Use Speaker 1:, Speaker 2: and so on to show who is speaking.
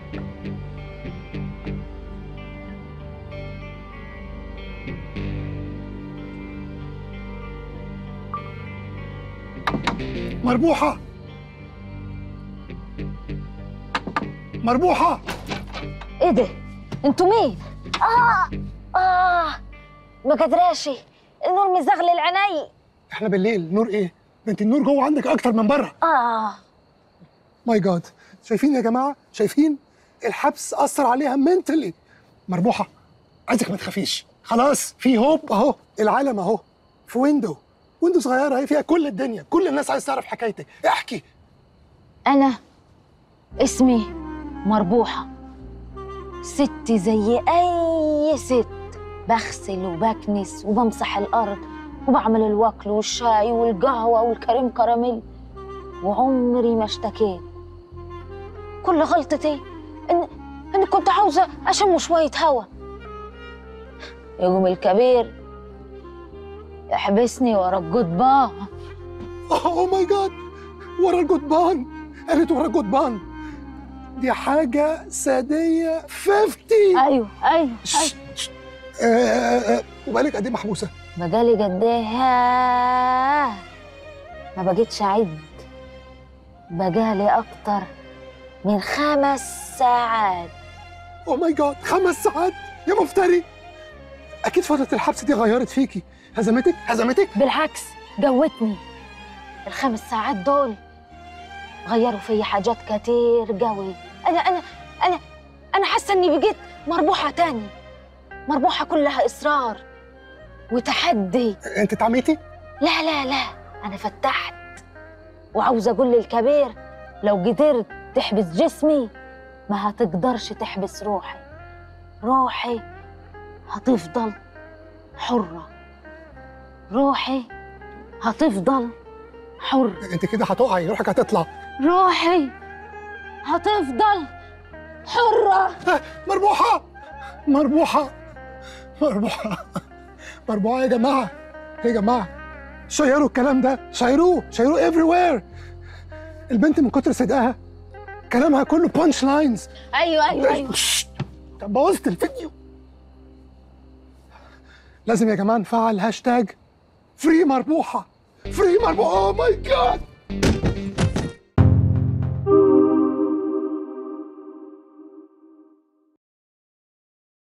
Speaker 1: مربوحة مربوحة
Speaker 2: ايه ده انتوا مين اه اه ما قدراشي النور مزغلل عيني
Speaker 1: احنا بالليل نور ايه؟ ده انت النور جوه عندك اكتر من بره
Speaker 2: اه
Speaker 1: ماي جاد شايفين يا جماعة شايفين الحبس أثر عليها منتلي مربوحة عايزك ما تخافيش خلاص في هوب اهو العالم اهو في ويندو ويندو صغيرة اهي فيها كل الدنيا كل الناس عايز تعرف حكايتك احكي
Speaker 2: انا اسمي مربوحة ست زي اي ست بغسل وبكنس وبمسح الارض وبعمل الوكل والشاي والقهوة والكريم كراميل وعمري ما اشتكيت كل غلطتي ان اني كنت عاوزة اشم شوية هوا يقوم الكبير يحبسني ورا الجدبان
Speaker 1: اوه ماي جاد ورا الجدبان قالت ورا الجدبان دي حاجة سادية 50
Speaker 2: ايوه ايوه ايوه
Speaker 1: شش، شش. آه، آه، آه، وبقالك قد ايه محبوسة؟
Speaker 2: بقالي قد ايه ياه. ما بقيتش اعد بقالي اكتر من خمس ساعات
Speaker 1: اوه ماي جاد خمس ساعات يا مفتري اكيد فترة الحبس دي غيرت فيكي هزمتك هزمتك
Speaker 2: بالعكس جوتني الخمس ساعات دول غيروا فيا حاجات كتير قوي انا انا انا انا حاسه اني بقيت مربوحه تاني مربوحه كلها اصرار وتحدي
Speaker 1: انت اتعميتي؟
Speaker 2: لا لا لا أنا فتحت وعاوزة أقول للكبير لو قدرت تحبس جسمي ما هتقدرش تحبس روحي روحي هتفضل حرة روحي هتفضل حرة
Speaker 1: انت كده هتقعي روحك هتطلع
Speaker 2: روحي هتفضل حرة
Speaker 1: مربوحة مربوحة مربوحة مربوحة يا جماعة يا جماعة شيروا الكلام ده شيروه شيروه everywhere البنت من كتر صدقها كلامها كله بانش لاينز
Speaker 2: أيوة أيوة أيوة
Speaker 1: طب بوظت الفيديو لازم يا جماعة نفعل هاشتاج فري مربوحة فري مربوحة اوه ماي جاد